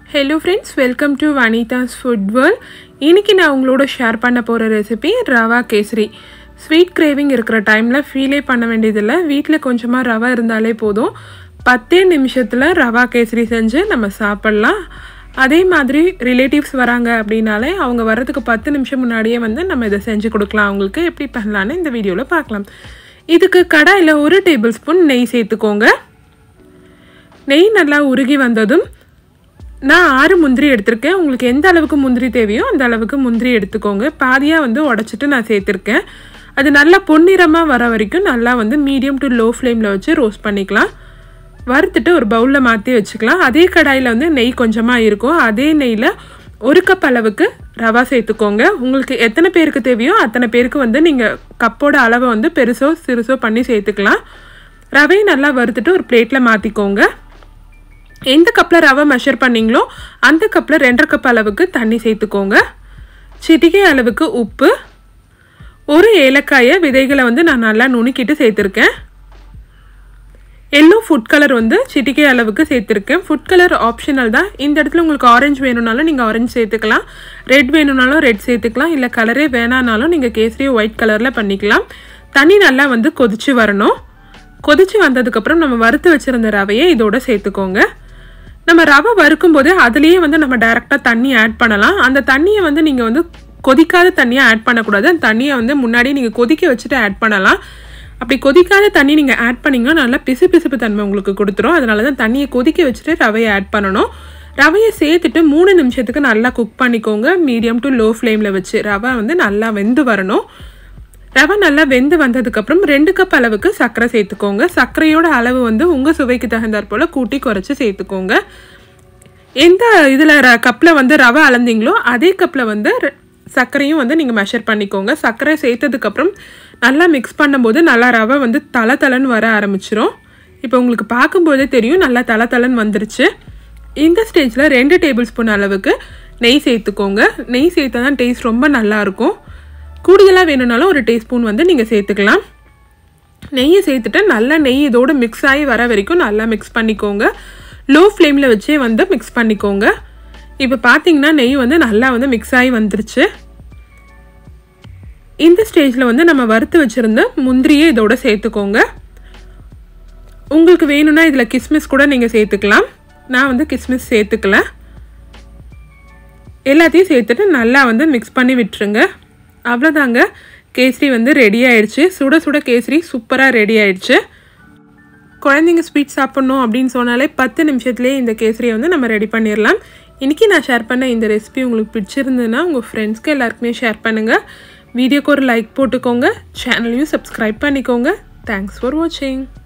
hello friends welcome to Vanitha's food world இன்றைக்கி நான் உங்களோட ஷேர் பண்ண போகிற recipe rava kesari sweet craving இருக்கிற டைமில் ஃபீலே பண்ண வேண்டியதில்லை வீட்டில் கொஞ்சமாக ரவா இருந்தாலே போதும் பத்தே நிமிஷத்தில் ரவா கேசரி செஞ்சு நம்ம சாப்பிட்லாம் அதே மாதிரி ரிலேட்டிவ்ஸ் வராங்க அப்படின்னாலே அவங்க வர்றதுக்கு பத்து நிமிஷம் முன்னாடியே வந்து நம்ம இதை செஞ்சு கொடுக்கலாம் அவங்களுக்கு எப்படி பண்ணலான்னு இந்த வீடியோவில் பார்க்கலாம் இதுக்கு கடாயில் ஒரு டேபிள் ஸ்பூன் நெய் சேர்த்துக்கோங்க நெய் நல்லா உருகி வந்ததும் நான் ஆறு முந்திரி எடுத்திருக்கேன் உங்களுக்கு எந்த அளவுக்கு முந்திரி தேவையோ அந்த அளவுக்கு முந்திரி எடுத்துக்கோங்க பாதியாக வந்து உடச்சிட்டு நான் சேர்த்துருக்கேன் அது நல்லா பொன்னிறமாக வர வரைக்கும் நல்லா வந்து மீடியம் டு லோ ஃப்ளேமில் வச்சு ரோஸ்ட் பண்ணிக்கலாம் வறுத்துட்டு ஒரு பவுலில் மாற்றி வச்சுக்கலாம் அதே கடாயில் வந்து நெய் கொஞ்சமாக இருக்கும் அதே நெய்யில் ஒரு கப் அளவுக்கு ரவா சேர்த்துக்கோங்க உங்களுக்கு எத்தனை பேருக்கு தேவையோ அத்தனை பேருக்கு வந்து நீங்கள் கப்போட அளவை வந்து பெருசோ சிறுசோ பண்ணி சேர்த்துக்கலாம் ரவையை நல்லா வறுத்துட்டு ஒரு பிளேட்டில் மாற்றிக்கோங்க எந்த கப்பில் ரவை மெஷர் பண்ணிங்களோ அந்த கப்பில் ரெண்டரை கப் அளவுக்கு தண்ணி சேர்த்துக்கோங்க சிட்டிகை அளவுக்கு உப்பு ஒரு ஏலக்காயை விதைகளை வந்து நான் நல்லா நுணுக்கிட்டு சேர்த்துருக்கேன் எல்லோ ஃபுட் கலர் வந்து சிட்டிகை அளவுக்கு சேர்த்துருக்கேன் ஃபுட் கலர் ஆப்ஷனல் தான் இந்த இடத்துல உங்களுக்கு ஆரஞ்சு வேணும்னாலும் நீங்கள் ஆரஞ்சு சேர்த்துக்கலாம் ரெட் வேணும்னாலும் ரெட் சேர்த்துக்கலாம் இல்லை கலரே வேணானாலும் நீங்கள் கேசரியை ஒயிட் கலரில் பண்ணிக்கலாம் தண்ணி நல்லா வந்து கொதிச்சு வரணும் கொதிச்சு வந்ததுக்கப்புறம் நம்ம வறுத்து வச்சுருந்த ரவையை இதோட சேர்த்துக்கோங்க நம்ம ரவை வறுக்கும் போது அதுலேயே வந்து நம்ம டைரெக்டாக தண்ணி ஆட் பண்ணலாம் அந்த தண்ணியை வந்து நீங்கள் வந்து கொதிக்காத தண்ணியை ஆட் பண்ணக்கூடாது அந்த தண்ணியை வந்து முன்னாடியே நீங்கள் கொதிக்க வச்சுட்டு ஆட் பண்ணலாம் அப்படி கொதிக்காத தண்ணி நீங்கள் ஆட் பண்ணிங்கன்னா நல்லா பிசு பிசுப்பு தன்மை உங்களுக்கு கொடுத்துரும் அதனால தான் தண்ணியை கொதிக்க வச்சுட்டு ரவையை ஆட் பண்ணணும் ரவையை சேர்த்துட்டு மூணு நிமிஷத்துக்கு நல்லா குக் பண்ணிக்கோங்க மீடியம் டு லோ ஃப்ளேமில் வச்சு ரவை வந்து நல்லா வெந்து வரணும் ரவை நல்லா வெந்து வந்ததுக்கப்புறம் ரெண்டு கப் அளவுக்கு சர்க்கரை சேர்த்துக்கோங்க சர்க்கரையோட அளவு வந்து உங்கள் சுவைக்கு தகுந்தாற் போல் கூட்டி குறைச்சி சேர்த்துக்கோங்க எந்த இதில் ர கப்பில் வந்து ரவை அளந்தீங்களோ அதே கப்பில் வந்து சர்க்கரையும் வந்து நீங்கள் மெஷர் பண்ணிக்கோங்க சர்க்கரை சேர்த்ததுக்கப்புறம் நல்லா மிக்ஸ் பண்ணும்போது நல்லா ரவை வந்து தலை தலைன்னு வர ஆரம்பிச்சிரும் இப்போ உங்களுக்கு பார்க்கும்போதே தெரியும் நல்லா தலை தலைன்னு வந்துருச்சு இந்த ஸ்டேஜில் ரெண்டு டேபிள் ஸ்பூன் அளவுக்கு நெய் சேர்த்துக்கோங்க நெய் சேர்த்தா தான் டேஸ்ட் ரொம்ப நல்லாயிருக்கும் கூடுதலாக வேணும்னாலும் ஒரு டீஸ்பூன் வந்து நீங்கள் சேர்த்துக்கலாம் நெய்யை சேர்த்துட்டு நல்லா நெய் இதோடு மிக்ஸ் ஆகி வர வரைக்கும் நல்லா மிக்ஸ் பண்ணிக்கோங்க லோ ஃப்ளேமில் வச்சே வந்து மிக்ஸ் பண்ணிக்கோங்க இப்போ பார்த்தீங்கன்னா நெய் வந்து நல்லா வந்து மிக்ஸ் ஆகி வந்துருச்சு இந்த ஸ்டேஜில் வந்து நம்ம வறுத்து வச்சுருந்த முந்திரியை இதோட சேர்த்துக்கோங்க உங்களுக்கு வேணும்னா இதில் கிஸ்மிஸ் கூட நீங்கள் சேர்த்துக்கலாம் நான் வந்து கிஸ்மிஸ் சேர்த்துக்கல எல்லாத்தையும் சேர்த்துட்டு நல்லா வந்து மிக்ஸ் பண்ணி விட்டுருங்க அவ்வளோதாங்க கேசரி வந்து ரெடி ஆயிடுச்சு சுட சுட கேசரி சூப்பராக ரெடி ஆயிடுச்சு குழந்தைங்க ஸ்வீட் சாப்பிட்ணும் அப்படின்னு சொன்னாலே பத்து நிமிஷத்துலேயே இந்த கேசரியை வந்து நம்ம ரெடி பண்ணிடலாம் இன்றைக்கி நான் ஷேர் பண்ண இந்த ரெசிபி உங்களுக்கு பிடிச்சிருந்ததுன்னா உங்கள் ஃப்ரெண்ட்ஸ்க்கு எல்லாருக்குமே ஷேர் பண்ணுங்கள் வீடியோக்கு ஒரு லைக் போட்டுக்கோங்க சேனலையும் சப்ஸ்கிரைப் பண்ணிக்கோங்க தேங்க்ஸ் ஃபார் வாட்சிங்